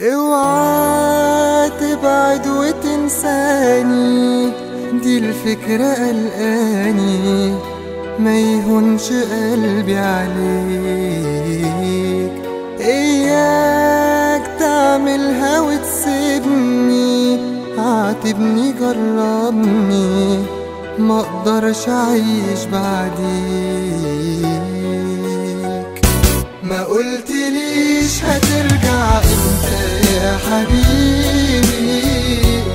اوعى تبعد وتنساني دي الفكرة قلقاني ما يهونش قلبي عليك اياك تعملها وتسيبني عاتبني جربني ما اقدرش اعيش بعديك